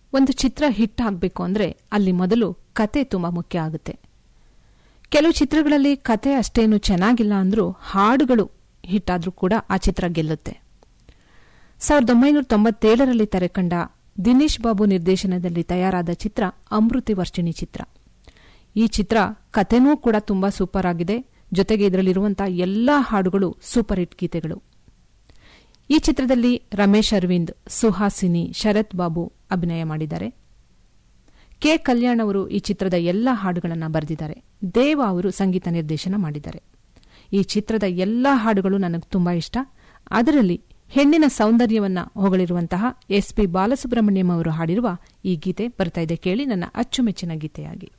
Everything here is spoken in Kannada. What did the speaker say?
ಒಂದು ಚಿತ್ರ ಹಿಟ್ ಆಗಬೇಕು ಅಂದರೆ ಅಲ್ಲಿ ಮೊದಲು ಕತೆ ತುಂಬ ಮುಖ್ಯ ಆಗುತ್ತೆ ಕೆಲವು ಚಿತ್ರಗಳಲ್ಲಿ ಕತೆ ಅಷ್ಟೇನು ಚೆನ್ನಾಗಿಲ್ಲ ಅಂದರೂ ಹಾಡುಗಳು ಹಿಟ್ಟಾದರೂ ಕೂಡ ಆ ಚಿತ್ರ ಗೆಲ್ಲುತ್ತೆ ಸಾವಿರದ ಒಂಬೈನೂರ ತೊಂಬತ್ತೇಳರಲ್ಲಿ ತೆರೆಕಂಡ ದಿನೇಶ್ ಬಾಬು ನಿರ್ದೇಶನದಲ್ಲಿ ತಯಾರಾದ ಚಿತ್ರ ಅಮೃತಿ ವರ್ಷಿಣಿ ಚಿತ್ರ ಈ ಚಿತ್ರ ಕತೆನೂ ಕೂಡ ತುಂಬಾ ಸೂಪರ್ ಆಗಿದೆ ಜೊತೆಗೆ ಇದರಲ್ಲಿರುವಂತಹ ಎಲ್ಲಾ ಹಾಡುಗಳು ಸೂಪರ್ ಹಿಟ್ ಗೀತೆಗಳು ಈ ಚಿತ್ರದಲ್ಲಿ ರಮೇಶ್ ಅರವಿಂದ್ ಸುಹಾಸಿನಿ ಶರತ್ ಬಾಬು ಅಭಿನಯ ಮಾಡಿದ್ದಾರೆ ಕೆ ಕಲ್ಯಾಣ್ ಅವರು ಈ ಚಿತ್ರದ ಎಲ್ಲಾ ಹಾಡುಗಳನ್ನು ಬರೆದಿದ್ದಾರೆ ದೇವ ಅವರು ಸಂಗೀತ ನಿರ್ದೇಶನ ಮಾಡಿದ್ದಾರೆ ಈ ಚಿತ್ರದ ಎಲ್ಲಾ ಹಾಡುಗಳು ನನಗೆ ತುಂಬಾ ಇಷ್ಟ ಅದರಲ್ಲಿ ಹೆಣ್ಣಿನ ಸೌಂದರ್ಯವನ್ನ ಹೊಗಳಿರುವಂತಹ ಎಸ್ ಪಿ ಬಾಲಸುಬ್ರಹ್ಮಣ್ಯಂ ಅವರು ಹಾಡಿರುವ ಈ ಗೀತೆ ಬರ್ತಾ ಇದೆ ಕೇಳಿ ನನ್ನ ಅಚ್ಚುಮೆಚ್ಚಿನ ಗೀತೆಯಾಗಿ